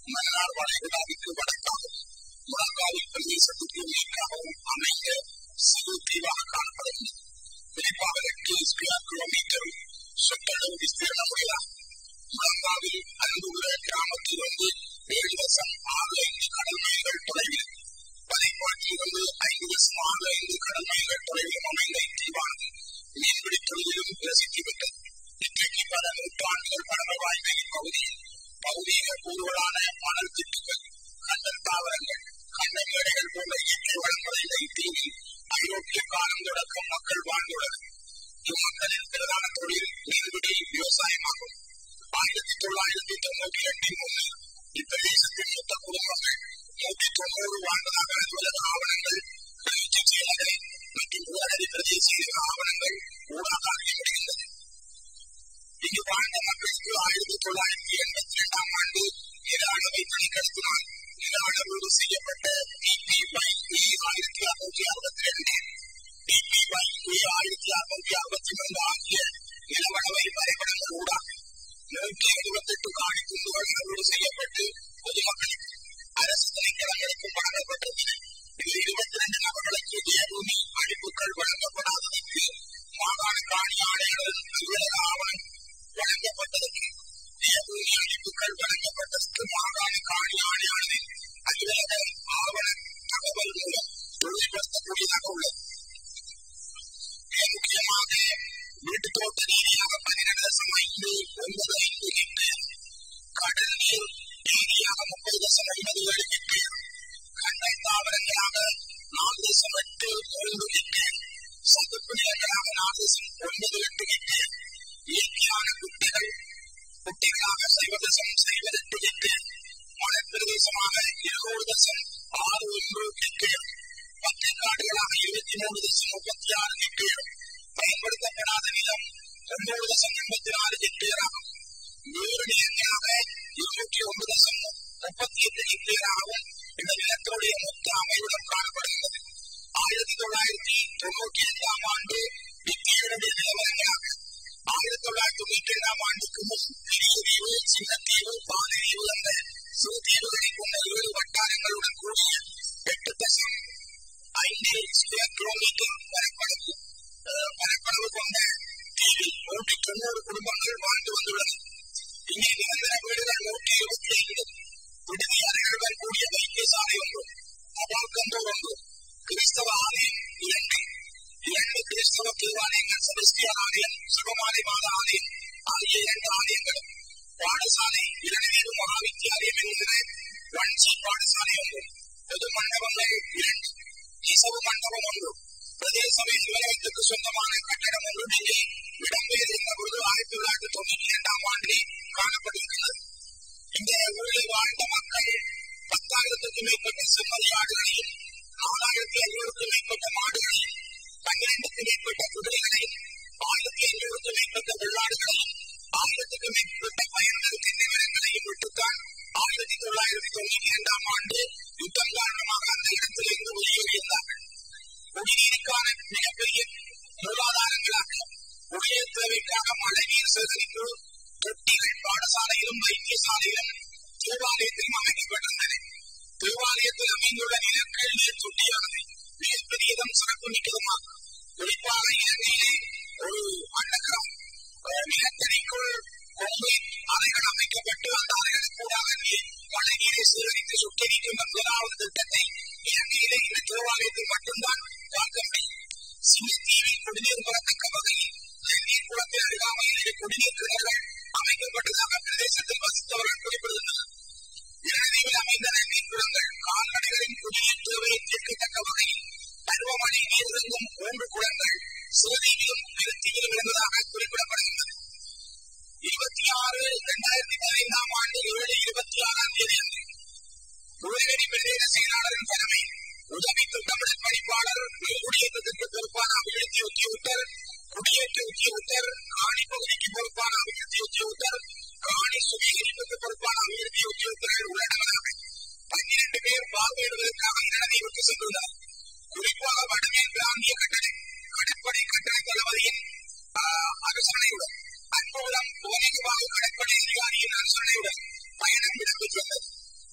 மன்னார் வளைகுடாவிற்கு வடக்காகவும் முழங்காவில் பிரதேசத்துக்கு மேற்காகவும் அமைந்த சிறு தீவாக காணப்படுகிறது குறிப்பாக எட்டு ஸ்கொயர் கிலோமீட்டர் சுற்றளவு விஸ்தீர்ணமுடையதாகும் முழங்காவில் அன்புள்ள கிராமத்திலிருந்து ஏழு தசம் ஆறு ஐந்து கடல் மைல்கள் தொலைவில் பனைப்பாட்டிலிருந்து ஐந்து தசம் ஆறு ஐந்து கடல் மைல்கள் தொலைவில் அமைந்த இத்தீவானது மீன்பிடி தொழிலிலும் பிரசித்தி பெற்றது இன்றைக்கு பல நூற்றாண்டுகள் கடந்த வாய்வெளி பகுதியில் பகுதியில கூறுகளான மணல் திட்டுகள் கண்டல் தாவரங்கள் கண்ட மேடைகள் போன்ற இயற்கை வளமுறை இத்தீவில் ஐரோப்பிய காலம் தொடக்கம் மக்கள் வாழ்ந்துள்ளனர் இம்மக்களின் பிரதான தொழில் மீன்பிடி விவசாயமாகும் ஆயிரத்தி தொள்ளாயிரத்தி தொண்ணூற்றி எட்டின் முன்னர் இப்பிரதேசத்தின் மொத்த குடும்பங்கள் நூற்றி தொண்ணூறு வாழ்வதாக அலுவலக ஆவணங்கள் பயிற்சி செயலரை மற்றும் உடனடி பிரதேச ஆவணங்கள் ஊடாக அறியப்படுகின்றது இங்கு வாழ்ந்த மக்களுக்கு ஆயிரத்தி தொள்ளாயிரத்தி எண்பத்தி இரண்டாம் ஆண்டு நில அளவை கணக்கெடுப்பினால் நில அளவீடு செய்யப்பட்ட டிபி பை இ ஆயிரத்தி அறுநூற்றி அறுபத்தி ரெண்டு டிபி பை இ ஆயிரத்தி அறுநூற்றி அறுபத்தி மூன்று ஆகிய நிலவளவை வரைபடங்கள் ஊடாக நூற்றி எழுபத்தி எட்டு காணி துண்டுகள் அளவீடு செய்யப்பட்டு பொதுமக்களுக்கு அரசு திணைக்களங்களுக்கு வழங்கப்பட்டிருந்தன இதில் இருபத்தி ரெண்டு நபர்களுக்கு தேவூமி அளிப்புகள் வழங்கப்படாததற்கு மாகாண காணி ஆணையாளர் அலுவலக ஆவணம் வழங்கப்பட்டதற்கு தேவூமி அளிப்புகள் வழங்கப்பட்டதற்கு மாகாண காணி ஆணையாளரின் அலுவலக ஆவண தகவல் மூலம் தொழில்படுத்தக்கூடியதாக உள்ளது மிக முக்கியமாக வீட்டு தோட்ட ரீதியாக பதினெட்டு தசம் ஐந்து ஒன்பது ஐந்து ஹெக்டேர் கடல் நீர் ரீதியாக முப்பது தசம் ஒன்பது ஏழு ஹெக்டேர் கண்டல் தாவரங்களாக நாலு தசம் எட்டு மூன்று ஹெக்டேர் சதுப்பு நிலங்களாக நாலு தசம் ஒன்பது எட்டு ஹெக்டேர் இயற்கையான குட்டிகள் குட்டிகளாக சைவ தசம் சைபர் எட்டு ஹெக்டேர் மலர் பிரதேசமாக இருநூறு தசம் ஆறு ஒன்று ஹெக்டேர் பச்சை காடுகளாக இருபத்தி மூணு தசம் முப்பத்தி ஆறு ஹெக்டேர் பயன்படுத்தப்படாத நிலம் தொண்ணூறு தசம் எண்பத்தி நாலு ஹெக்டேர் ஆகும் நூறு நிலங்களாக இருநூற்றி ஒன்று தசம் முப்பத்தி எட்டு ஹெக்டேர் ஆகும் இந்த நிலத்தினுடைய மொத்த அமைவிடம் காணப்படுகிறது ஆயிரத்தி தொள்ளாயிரத்தி தொண்ணூற்றி ஐந்தாம் ஆண்டு இத்தீவுடைய நிலவரங்களாக ஆயிரத்தி தொள்ளாயிரத்தி தொண்ணூற்றி ஏழாம் ஆண்டுக்கு முன் பெரிய தீவு சின்னத்தீவு பாலதீவு என்ற சிறு தீவுகளை கொண்ட ஏழு வட்டாரங்களுடன் கூடிய எட்டு தசம் ஐந்து ஸ்கொயர் கிலோமீட்டர் பரப்பளவு பரப்பளவு கொண்ட தீவில் நூற்றி தொண்ணூறு குடும்பங்கள் வாழ்ந்து வந்துள்ளன இங்கே நிரந்தர வீடுகள் நூற்றி இருபத்தி ஐந்து விடுதி அறைகளுடன் கூடிய வைத்தியசாலை ஒன்று அபாக்கந்தூர் ஒன்று கிறிஸ்தவ ஆலயம் இரண்டு இரண்டு கிறிஸ்தவ தேவாலயங்கள் செபஸ்டியன் ஆலயம் சுகமாலை மாத ஆலயம் ஆகிய இரண்டு ஆலயங்களும் பாடசாலை இரண்டு மகாவித்தியாலயம் என்கிற வஞ்சி பாடசாலை ஒன்று பொது மண்டபங்கள் இரண்டு இசவு மண்டபம் ஒன்று பிரதேச நிலையத்துக்கு சொந்தமான கட்டடம் ஒன்று இங்கே இடம்பெயர்ந்த பொழுது ஆயிரத்தி தொள்ளாயிரத்தி தொண்ணூற்றி இரண்டாம் ஆண்டிலே காணப்படுகின்றது இந்த ஊரில் வாழ்ந்த மக்கள் பத்தாயிரத்துக்கும் மேற்பட்ட செம்மறி ஆடுகளையும் நாலாயிரத்தி ஐநூறுக்கும் மேற்பட்ட மாடுகளையும் பன்னிரண்டுக்கும் மேற்பட்ட குதிரைகளையும் ஆயிரத்தி ஐநூறுக்கும் மேற்பட்ட வெள்ளாடுகளையும் ஆயிரத்துக்கும் மேற்பட்ட பயன்கள் நிறுவனங்களையும் விட்டுத்தான் ஆயிரத்தி தொள்ளாயிரத்தி தொண்ணூற்றி இரண்டாம் ஆண்டு யுத்தம் காரணமாக அந்த இடத்திலிருந்து வெளியேறியிருந்தார்கள் குடிநீருக்கான மிகப்பெரிய மூலாதாரங்களாக குடிநீர் தேவைக்காக மழைநீர் சேகரிப்பு தொட்டிகள் பாடசாலையிலும் வைத்தியசாலையிலும் தேவாலயத்திலும் அமைக்கப்பட்டிருந்தன தேவாலயத்தில் அமைந்துள்ள நிலக்கல் நீர் தொட்டியானது மிகப்பெரியதும் சிறப்பு மிக்கதுமாகும் குறிப்பாக இலங்கையிலே ஒரு அண்டகம் நிலத்தடிக்குள் கொண்டு அறைகள் அமைக்கப்பட்டு அந்த அறைகளுக்கு கூடாக நீர் மழை நீரை சேகரித்து சுட்டரிக்கும் முதலாவது திட்டத்தை இலங்கையிலே இந்த தேவாலயத்தில் மட்டும்தான் பார்க்க முடியும் சிங்கத்தீவில் குடிநீர் பெறத்தக்க வகையில் நீர் குளத்தில் அருகாமையிலே குடிநீர் கிணறுகள் அமைக்கப்பட்டதாக பிரதேசத்தில் வசித்தவர்கள் குறிப்பிடுகின்றனர் இலங்கையில் அமைந்த நீர் குளங்கள் கால்நடைகளின் குடிநீர் தேவையை தீர்க்கத்தக்க வகையில் பருவமழை நீர் இறங்கும் மூன்று குளங்கள் சிறுதீவிலும் பெருத்தீவிலும் இருந்ததாக குறிப்பிடப்படுகின்றது இருபத்தி ஆறு இரண்டாயிரத்தி பதினைந்தாம் ஆண்டு ஏழு இருபத்தி ஆறாம் தேதி அன்று உயர்நெறி பிரதேச செயலாளரின் தலைமை உதவி திட்டமிடல் பணிப்பாளர் குடியேற்றத்திற்கு பொறுப்பான அபிவிருத்தி உத்தியோகத்தர் குடியேற்ற உத்தியோகத்தர் காணி பகுதிக்கு பொறுப்பான அபிவிருத்தி உத்தியோகத்தர் காணி சுவீகரிப்புக்கு பொறுப்பான அபிவிருத்தி உத்தியோகத்தர்கள் உள்ளடங்கலாக பன்னிரண்டு பேர் பார்வையிடுவதற்காக நிலநீருக்கு சென்றுள்ளார் குறிப்பாக வடமேல் பிராந்திய கட்டளை கடற்படை கட்டளை தளபதியின் அரசனையுடன் அன்புடன் புவனிகமாக கடற்படை அதிகாரியின் அரசனையுடன் பயணம் இடம்பெற்றுள்ளது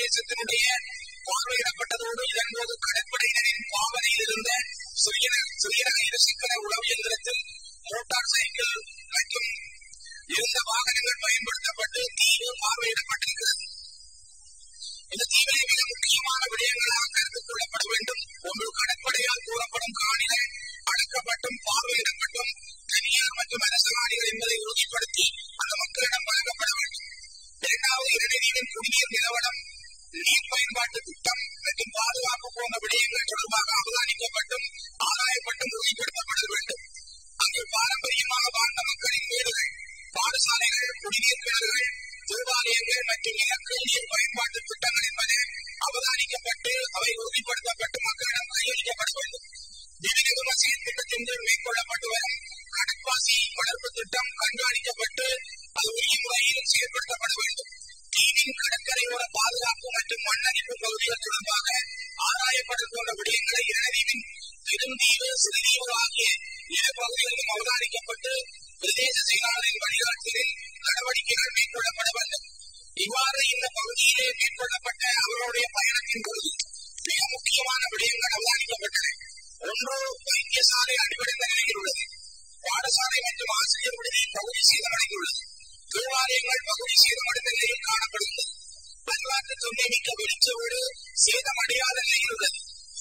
பிரதேசத்தினுடைய பார்வையிடப்பட்டதோடு இதன் போது கடற்படையினரின் பாவனையில் இருந்த சிறிய சிறிய இருசக்கர உணவு இயந்திரத்தில் மோட்டார் சைக்கிள் மற்றும் இருந்த வாகனங்கள் பயன்படுத்தப்பட்டு தீவு பார்வையிடப்பட்டிருக்கிறது இந்த தீவிலே மிக முக்கியமான விடயங்களாக கருத்தில் கொள்ளப்பட வேண்டும் ஒன்று கடற்படையால் கூறப்படும் காணிகள் அடக்கப்பட்டும் பார்வையிடப்பட்டும் தனியார் மற்றும் அரசு காணிகள் என்பதை உறுதிப்படுத்தி அந்த மக்களிடம் வழங்கப்பட வேண்டும் இரண்டாவது இடைநீரின் குடிநீர் நிலவரம் நீர் பயன்பாட்டு திட்டம் மற்றும் பாதுகாப்பு போன்ற விடயங்கள் தொடர்பாக அவதானிக்கப்பட்டும் ஆராயப்பட்டும் உறுதிப்படுத்தப்பட வேண்டும் அங்கு பாரம்பரியமாக வாழ்ந்த மக்களின் வீடுகள் பாடசாலைகள் குடிநீர் கிணறுகள் தேவாலயங்கள் மற்றும் இலக்கு நீர் பயன்பாட்டு திட்டங்கள் என்பது அவதானிக்கப்பட்டு அவை உறுதிப்படுத்தப்பட்டு மக்களிடம் கையளிக்கப்பட வேண்டும் விவித மசீத் திட்டத்தின் கீழ் மேற்கொள்ளப்பட்டு வரும் கடற்பாசி வளர்ப்பு திட்டம் கண்காணிக்கப்பட்டு அது உரிய முறையில் செயல்படுத்தப்பட வேண்டும் தீவின் கடற்கரையோர பாதுகாப்பு மற்றும் மண்ணரிப்பு பகுதிகள் தொடர்பாக ஆராயப்படும் போன்ற விடயங்களை இரணதீவின் பெருந்தீவு சிறுதீவு ஆகிய இரு பகுதிகளிலும் அவதானிக்கப்பட்டு பிரதேச செயலாளரின் வழிகாட்டுதலில் நடவடிக்கைகள் மேற்கொள்ளப்பட வேண்டும் இவ்வாறு இந்த பகுதியிலே மேற்கொள்ளப்பட்ட அவர்களுடைய பயணத்தின் பொழுது மிக முக்கியமான விடயங்கள் அவதானிக்கப்பட்டன ஒன்று வைத்தியசாலை அடிபடைந்த நிலையில் உள்ளது பாடசாலை மற்றும் ஆசிரியர் விடுதி பகுதி சேதமடைந்துள்ளது தேவாலயங்கள் பகுதி சேதமடைந்த நிலையில் காணப்படுகிறது வரலாற்று தொன்மை மிக்க வெளிச்ச வீடு சேதமடையாத நிலையில் உள்ளது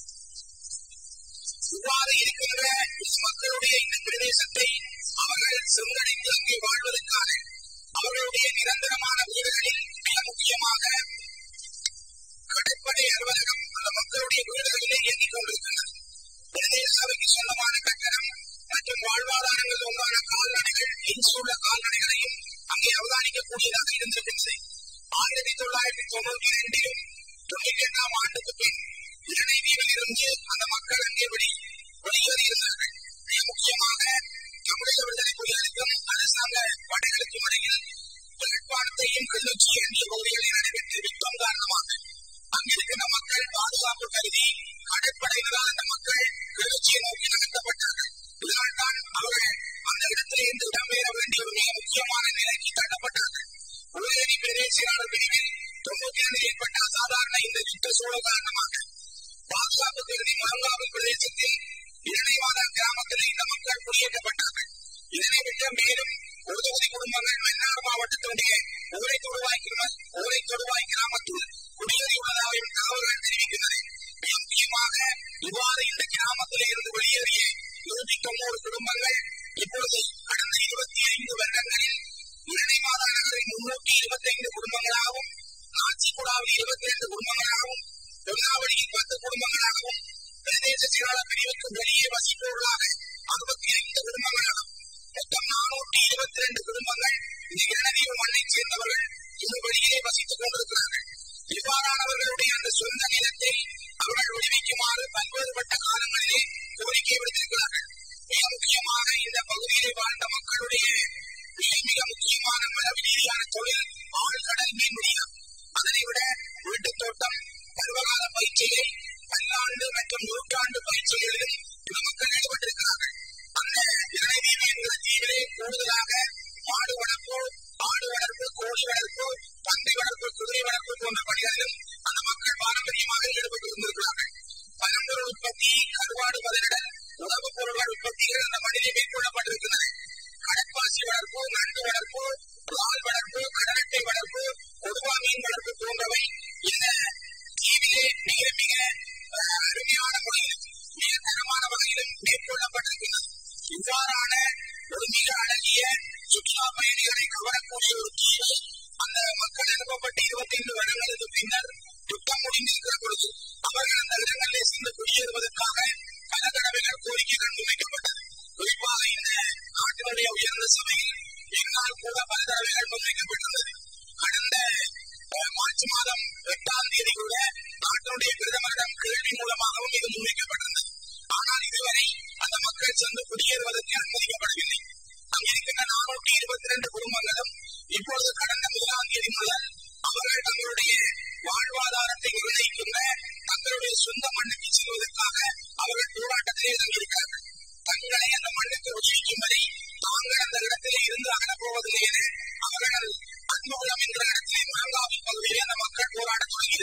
இவ்வாறு இருக்கின்ற மக்களுடைய இந்த பிரதேசத்தை அவர்கள் சென்றடைந்து அங்கே வாழ்வதற்கான அவர்களுடைய நிரந்தரமான வீடுகளில் மிக முக்கியமாக கடற்படை அலுவலகம் அந்த மக்களுடைய வீடுகளிலே இயங்கிக் கொண்டிருக்கின்றது பிரதேச சபைக்கு சொந்தமான கட்டணம் மற்றும் வாழ்வாதாரங்கள் உண்டான கால்நடைகள் இன்சுள்ள கால்நடைகளையும் அங்கே அவதானிக்கக்கூடியதாக இருந்திருக்கின்றது ஆயிரத்தி தொள்ளாயிரத்தி தொண்ணூத்தி இரண்டிலும் தொண்ணூத்தி எட்டாம் ஆண்டுக்கு பின் இலங்கையில் இருந்து அந்த மக்கள் அங்கே வெளி வெளியேறியிருந்தார்கள் மிக முக்கியமாக தமிழக விடுதலை புலிகளுக்கும் அரசாங்க படைகளுக்கும் இடையில் யாழ்ப்பாணத்தையும் கிளிநொச்சி என்ற பகுதிகளில் நடைபெற்ற யுத்தம் காரணமாக அங்கிருக்கின்ற மக்கள் பாதுகாப்பு கருதி கடற்படையினரால் அந்த மக்கள் கிளிநொச்சியை நோக்கி நகர்த்தப்பட்டார்கள் இதனால்தான் அவர்கள் அந்த இடத்திலே இருந்து இடம்பெயர வேண்டிய ஒரு மிக முக்கியமான நிலைக்கு தள்ளப்பட்டார்கள் உயரடி பிரதேசியாளர் பிரிவில் தொண்ணூத்தி இரண்டில் ஏற்பட்ட அசாதாரண இந்த யுத்த சூழல் காரணமாக பாதுகாப்பு கருதி முழங்காவல் பிரதேசத்தில் இரணைவாதம் கிராமத்தில் இந்த மக்கள் குடியேற்றப்பட்டார்கள் இதனை விட்டு மேலும் ஒரு தொகுதி குடும்பங்கள் மன்னார் மாவட்டத்தினுடைய ஊரை தொடுவாய் ஊரை தொடுவாய் கிராமத்தில் குடியேறியுள்ளதாகவும் தகவல்கள் தெரிவிக்கிறது மிக முக்கியமாக இவ்வாறு இந்த கிராமத்தில் இருந்து வெளியேறிய இருபத்தி தொண்ணூறு குடும்பங்கள் இப்பொழுது கடந்த இருபத்தி ஐந்து வருடங்களில் இரண்டை மாதா நகரில் முன்னூற்றி இருபத்தி ஐந்து குடும்பங்களாகவும் நாச்சிக்குடாவில் இருபத்தி ரெண்டு குடும்பங்களாகவும் திருநாவளியில் பத்து குடும்பங்களாகவும் பிரதேச செயலாளர் பிரிவுக்கு வெளியே வசிப்பவர்களாக அறுபத்தி ஐந்து குடும்பங்களாகும் மொத்தம் நானூற்றி இருபத்தி ரெண்டு குடும்பங்கள் இந்த இரணவீவு மண்ணைச் சேர்ந்தவர்கள் இது வெளியே வசித்துக் கொண்டிருக்கிறார்கள் இவ்வாறானவர்களுடைய அந்த சொந்த நிலத்தை அவர்கள் விடுவிக்குமாறு பல்வேறுபட்ட காலங்களிலே கோரிக்கை விடுத்திருக்கிறார்கள் மிக முக்கியமாக இந்த பகுதியிலே வாழ்ந்த மக்களுடைய மிக மிக முக்கியமான மரபு ரீதியான தொழில் ஆழ்கடல் மீன்பிடியாகும் அதனை விட வீட்டுத் தோட்டம் பருவகால பயிற்சியை பல்லாண்டு மற்றும் நூற்றாண்டு பயிற்சிகளிலும் இந்த மக்கள் ஈடுபட்டிருக்கிறார்கள் அந்த இறைவீடு என்கிற தீவிலே கூடுதலாக மாடு வளர்ப்பு ஆடு வளர்ப்பு கோழி வளர்ப்பு பன்றி வளர்ப்பு குதிரை வளர்ப்பு போன்ற பணிகளிலும் அந்த மக்கள் பாரம்பரியமாக ஈடுபட்டு வந்திருக்கிறார்கள் பழம்பொருள் உற்பத்தி கருவாடு முதலிடல் உணவுப் பொருட்கள் உற்பத்திகள் அந்த மண்ணிலே மேற்கொள்ளப்பட்டிருக்கின்றன கடற்பாசி வளர்ப்பு நண்டு வளர்ப்பு பால் வளர்ப்பு கடலட்டை வளர்ப்பு கொடுவா மீன் வளர்ப்பு போன்றவை இந்த தீவிலே மிக மிக அருமையான முறையிலும் மிக தரமான வகையிலும் மேற்கொள்ளப்பட்டிருக்கிறது இவ்வாறான ஒரு மிக அழகிய சுற்றுலா பயணிகளை கவரக்கூடிய ஒரு தீவு அந்த மக்கள் அனுப்பப்பட்ட இருபத்தி ஐந்து வருடங்களுக்கு பின்னர் திட்டம் முடிந்திருக்கிற பொழுது அவர்கள் அந்த இடங்களிலே சென்று குடியேறுவதற்காக பல தடவைகள் கோரிக்கைகள் முன்வைக்கப்பட்டது குறிப்பாக இந்த நாட்டினுடைய உயர்ந்த சபையில் என்னால் கூட பல தடவைகள் முன்வைக்கப்பட்டுள்ளது கடந்த மார்ச் மாதம் எட்டாம் தேதி கூட நாட்டினுடைய பிரதமரிடம் கேள்வி மூலமாகவும் இது முன்வைக்கப்பட்டிருந்தது ஆனால் இதுவரை அந்த மக்கள் சென்று குடியேறுவதற்கு அனுமதிக்கப்படவில்லை அங்கிருக்கின்ற நானூற்றி இருபத்தி இரண்டு குடும்பங்களும் இப்பொழுது கடந்த முதலாம் தேதி முதல் அவர்கள் தங்களுடைய வாழ்வாதாரத்தை நிர்ணயிக்கின்ற தங்களுடைய சொந்த மண்ணுக்கு செல்வதற்காக அவர்கள் போராட்டத்திலே தங்கியிருக்கிறார்கள் தங்களை அந்த மண்ணுக்கு உதவிக்கும்படி தாங்கள் அந்த இடத்திலே இருந்து அகலப்போவதில்லை என அவர்கள் அன்புகுளம் என்ற இடத்திலே முழங்காவில் பகுதியிலே அந்த மக்கள் போராடத் தொடங்கியிருக்கிறார்கள்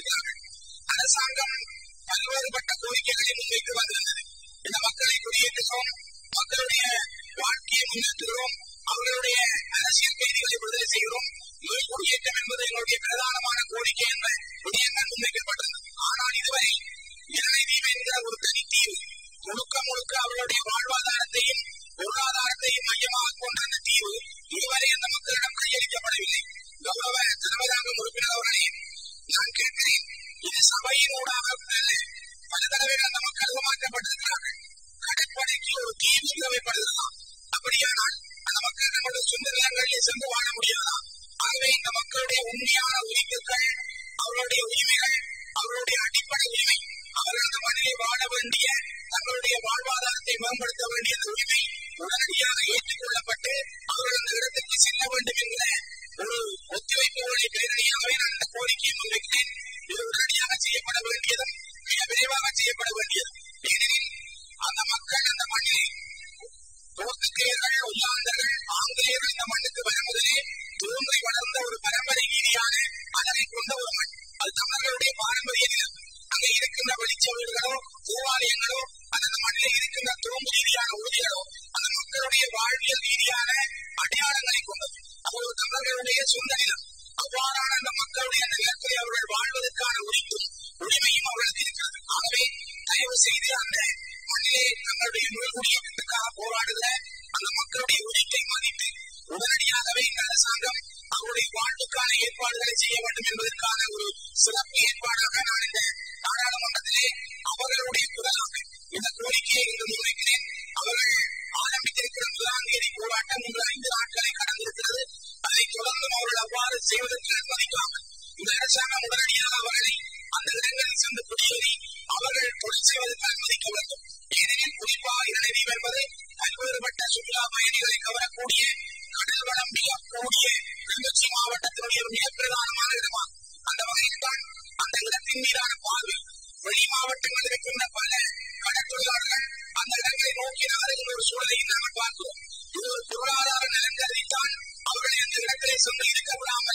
கேட்கிறேன் இது சபையினூடாக அல்ல பல தடவைகள் அந்த மக்கள் ஏமாற்றப்பட்டிருக்கிறார்கள் கடற்படைக்கு ஒரு தீவு தேவைப்படுகிறதாம் அப்படியானால் அந்த மக்கள் நம்முடைய சொந்த நிலங்களிலே சென்று வாழ முடியாதா ஆகவே இந்த மக்களுடைய உண்மையான உரிமைகள் அவர்களுடைய உரிமைகள் அவர்களுடைய அடிப்படை உரிமை அவர்கள் அந்த மண்ணிலே வாழ வேண்டிய தங்களுடைய வாழ்வாதாரத்தை மேம்படுத்த வேண்டிய அந்த உரிமை உடனடியாக ஏற்றுக்கொள்ளப்பட்டு அவர்கள் அந்த இடத்துக்கு செல்ல வேண்டும் என்கிற ஒரு ஒத்துழைப்புகளை பேரணியாகவே நான் இந்த கோரிக்கையை முன்வைக்கிறேன் இது உடனடியாக செய்யப்பட வேண்டியதும் மிக விரைவாக செய்யப்பட வேண்டியது ஏனெனில் அந்த மக்கள் அந்த மண்ணிலே போர்த்துகேயர்கள் ஒல்லாந்தர்கள் ஆங்கிலேயர்கள் இந்த மண்ணுக்கு வர முதலே தோன்றி வளர்ந்த ஒரு பரம்பரை ரீதியான அதனை கொண்ட ஒரு மண் அது தமிழர்களுடைய பாரம்பரிய நிலம் அங்கே இருக்கின்ற வெளிச்ச வீடுகளோ தேவாலயங்களோ அந்த மண்ணில் இருக்கின்ற தோம்பு ரீதியான உறுதிகளோ அந்த மக்களுடைய வாழ்வியல் ரீதியான அடையாளங்களை கொண்டது அது ஒரு தமிழர்களுடைய சொந்த நிலம் அவ்வாறான அந்த மக்களுடைய நிலத்தில் அவர்கள் வாழ்வதற்கான உரிமையும் உரிமையும் அவர்களுக்கு இருக்கிறது ஆகவே தயவு செய்து அந்த மண்ணிலே தங்களுடைய நூல்குடியேற்றத்துக்காக போராடுகிற அந்த மக்களுடைய உரிமை மதித்து உடனடியாகவே இந்த அரசாங்கம் அவருடைய வாழ்வுக்கான ஏற்பாடுகளை செய்ய வேண்டும் என்பதற்கான ஒரு சிறப்பு ஏற்பாடாக நான் இந்த நாடாளுமன்றத்திலே அவர்களுடைய குரலாக இந்த கோரிக்கையை இன்று முன்வைக்கிறேன் அவர்கள் ஆரம்பித்திருக்கிற முதலாம் தேதி போராட்டம் இன்று ஐந்து நாட்களை கடந்திருக்கிறது அதைத் தொடர்ந்தும் அவர்கள் அவ்வாறு செய்வதற்கு அனுமதிக்காமல் இந்த அரசாங்கம் உடனடியாக அவர்களை அந்த இடங்களில் சென்று குடியேறி அவர்கள் தொழில் செய்வதற்கு அனுமதிக்க வேண்டும் ஏனெனில் குறிப்பாக இளநீர் என்பது பல்வேறுபட்ட சுற்றுலா பயணிகளை கவரக்கூடிய கடல் வளம் மிக கூடிய கிளிநொச்சி மாவட்டத்தினுடைய ஒரு மிக பிரதானமான இடமாகும் அந்த வகையில் தான் அந்த இடத்தின் மீதான பார்வை வெளி மாவட்டங்களில் இருக்கின்ற பல கடற்தொழிலாளர்கள் அந்த இடங்களை நோக்கி நகருகின்ற ஒரு சூழலை நாங்கள் பார்க்கிறோம் இது ஒரு பொருளாதார நலன் கருதித்தான் அவர்களை அந்த இடத்திலே சென்று இருக்க விடாமல்